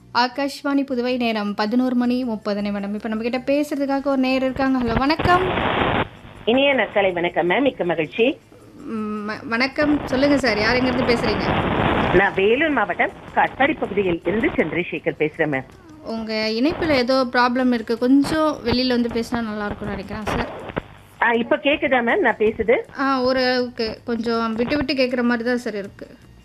ஆகாஷ்வாணி புதுவை நேரம் பதினோரு மணி முப்பது நிமிடம் இப்போ நம்ம கிட்ட பேசுறதுக்காக ஒரு நேரம் இருக்காங்க ஹலோ வணக்கம் இனிய நற்காலை வணக்கம் மேம் மிக்க மகிழ்ச்சி ம், வ- வணக்கம் சொல்லுங்க சார் யார் எங்கிருந்து பேசுறீங்க நான் வேலூர் மாவட்டம் காட்பாடி பகுதியில் இருந்து சந்திரசேகர் பேசுறேன் மேம் உங்க இணைப்புல ஏதோ ப்ராப்ளம் இருக்கு கொஞ்சம் வெளியில வந்து பேசினா நல்லா இருக்கும்னு நினைக்கிறேன் சார் ஆ, இப்ப கேக்குதா மேம் நான் பேசுது ஆ ஓரளவுக்கு கொஞ்சம் விட்டு விட்டு கேட்குற மாதிரி தான் சார் இருக்கு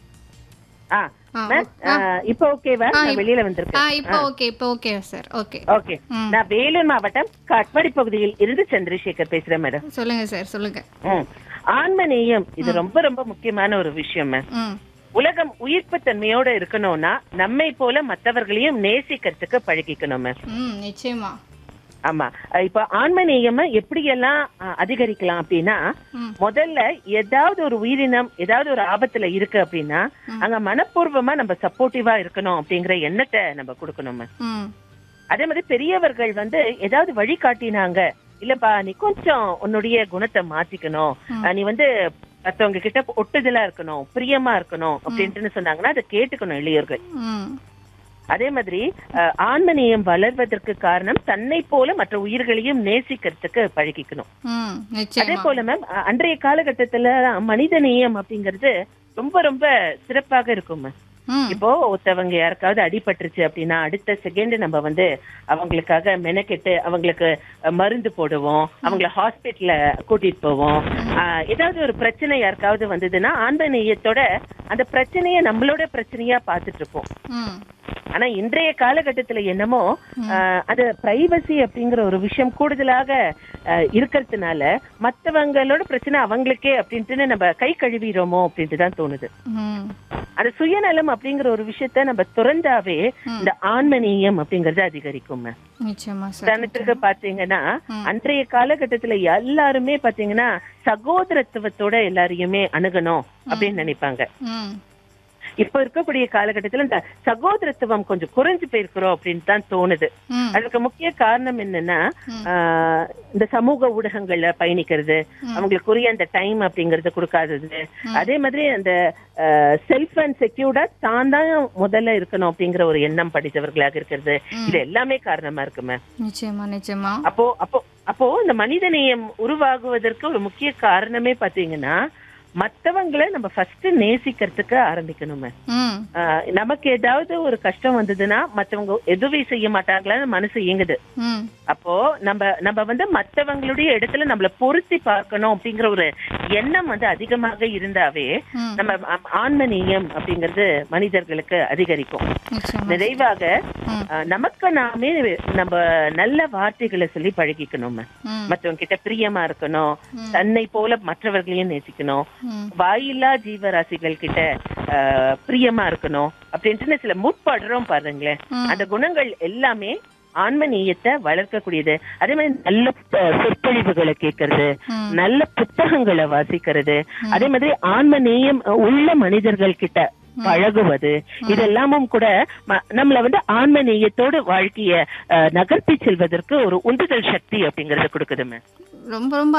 ஆ ஆ, மேம் ஆ. இப்ப ஓகேவா ஆ, நான் இப்ப- வெளியில ஆ வந்திருக்கேன் இப்போ ஓகே இப்போ ஓகே சார் ஓகே ஓகே ம். நான் வேலூர் மாவட்டம் காட்பாடி பகுதியில் இருந்து சந்திரசேகர் பேசுறேன் மேடம் சொல்லுங்க சார் சொல்லுங்க ம். ஆன்ம நேயம் இது ரொம்ப ரொம்ப முக்கியமான ஒரு விஷயம் மேம் ம் உலகம் உயிர்ப்பு தன்மையோட இருக்கணும்னா நம்மை போல மத்தவர்களையும் நேசிக்கிறதுக்கு பழகிக்கணும் மேம் ம் நிச்சயமா ஆமா அஹ் இப்ப ஆன்ம நேயம எப்படியெல்லாம் அஹ், அதிகரிக்கலாம் அப்படின்னா ம் முதல்ல ஏதாவது ஒரு உயிரினம் ஏதாவது ஒரு ஆபத்துல இருக்கு அப்படின்னா அங்க மனப்பூர்வமா நம்ம சப்போர்ட்டிவா இருக்கணும் அப்படிங்கிற எண்ணத்தை நம்ம கொடுக்கணும் ம் அதே மாதிரி பெரியவர்கள் வந்து ஏதாவது வழி காட்டினாங்க இல்லப்பா நீ கொஞ்சம் உன்னுடைய குணத்தை மாத்திக்கணும் அஹ், நீ வந்து மத்தவங்க கிட்ட ஒட்டுதலா இருக்கணும் பிரியமா இருக்கணும் அப்படின்ட்டு சொன்னாங்கன்னா அதை கேட்டுக்கணும் இளையோர்கள் ம் அதே மாதிரி அஹ், ஆன்மநேயம் வளர்வதற்கு காரணம் தன்னை போல மற்ற உயிர்களையும் நேசிக்கிறதுக்கு பழகிக்கணும் ம் அதே நிச்சயமா போல மேம் அ- அன்றைய காலகட்டத்துல மனித நேயம் அப்படிங்கிறது ரொம்ப ரொம்ப சிறப்பாக இருக்கும் மேம் ம் இப்போ ஒருத்தவங்க யாருக்காவது அடிபட்டுருச்சு அப்படின்னா அடுத்த செகண்ட் நம்ம வந்து அவங்களுக்காக மெனக்கெட்டு அவங்களுக்கு அஹ், மருந்து போடுவோம் அவங்கள ஹாஸ்பிட்டல்ல கூட்டிட்டு போவோம் ஆஹ், ஏதாவது ஒரு பிரச்சனை யாருக்காவது வந்ததுன்னா ஆன்ம நேயத்தோட அந்த பிரச்சனைய நம்மளோட பிரச்சனையா பார்த்துட்டு இருப்போம் ம் ஆனா இன்றைய காலகட்டத்துல என்னமோ ஆஹ், அது பிரைவசி அப்படிங்கிற ஒரு விஷயம் கூடுதலாக ஆஹ், இருக்கிறதுனால மத்தவங்களோட பிரச்சனை அவங்களுக்கே அப்படின்ட்டு நம்ம கை கழுவிடுறோமோ அப்படின்ட்டு தான் தோணுது ம் அந்த சுயநலம் அப்படிங்கிற ஒரு விஷயத்த நம்ம துறந்தாவே இந்த ஆன்மநேயம் அப்படிங்கறது அதிகரிக்கும் நிச்சயமா சார் உதாரணத்துக்கு பாத்தீங்கன்னா அன்றைய காலகட்டத்துல எல்லாருமே பாத்தீங்கன்னா சகோதரத்துவத்தோட எல்லாரையுமே அணுகணும் அப்படின்னு நினைப்பாங்க ம் இப்ப இருக்கக்கூடிய காலகட்டத்துல இந்த சகோதரத்துவம் கொஞ்சம் குறைஞ்சு போயிருக்கிறோம் அப்படின்னு தான் தோணுது ம் அதுக்கு முக்கிய காரணம் என்னன்னா ஆஹ், இந்த சமூக ஊடகங்கள்ல பயணிக்கிறது அவங்களுக்குரிய அந்த டைம் அப்படிங்கறது கொடுக்காதது அதே மாதிரி அந்த செல்ஃப் அண்ட் செக்யூர்டா தான் தான் முதல்ல இருக்கணும் அப்படிங்கிற ஒரு எண்ணம் படித்தவர்களாக இருக்கிறது இது எல்லாமே காரணமா இருக்குமே நிச்சயமா நிச்சயமா அப்போ அப்போ அப்போ இந்த மனிதநேயம் உருவாகுவதற்கு ஒரு முக்கிய காரணமே பாத்தீங்கன்னா மத்தவங்களை நம்ம ஃபர்ஸ்ட் நேசிக்கிறதுக்கு ஆரம்பிக்கணுமே ம் ஆஹ், நமக்கு ஏதாவது ஒரு கஷ்டம் வந்ததுன்னா மத்தவங்க எதுவுமே செய்ய மாட்டாங்களான்னு மனசு இயங்குது ம் அப்போ நம்ம நம்ம வந்து மத்தவங்களுடைய இடத்துல நம்மள பொருத்தி பார்க்கணும் அப்படிங்கிற ஒரு எண்ணம் வந்து அதிகமாக இருந்தாவே ம். நம்ம ஆ- ஆன்மநேயம் அப்படிங்கிறது மனிதர்களுக்கு அதிகரிக்கும் நிச்சயமா நிறைவாக ம். ஆஹ், நமக்கு நாமே நம்ம நல்ல வார்த்தைகளை சொல்லி பழகிக்கணும் ம் மத்தவங்க கிட்ட பிரியமா இருக்கணும் தன்னை போல மற்றவர்களையும் நேசிக்கணும் ம் வாயில்லா ஜீவராசிகள் கிட்ட ஆஹ், பிரியமா இருக்கணும் அப்படின்ட்டு சில முற்படுறோம் பாருங்களேன் ம். அந்த குணங்கள் எல்லாமே ஆன்ம நேயத்தை வளர்க்கக்கூடியது அதே மாதிரி நல்ல ப- சொற்பொழிவுகளை கேட்கறது ம். நல்ல புத்தகங்களை வாசிக்கிறது அதே மாதிரி ஆன்ம நேயம் உள்ள மனிதர்கள் கிட்ட பழகுவது இதெல்லாமும் கூட ம- நம்மள வந்து ஆன்ம நேயத்தோடு வாழ்க்கைய அஹ், நகர்த்தி செல்வதற்கு ஒரு உந்துதல் சக்தி அப்படிங்கறது கொடுக்குதுமே ரொம்ப ரொம்ப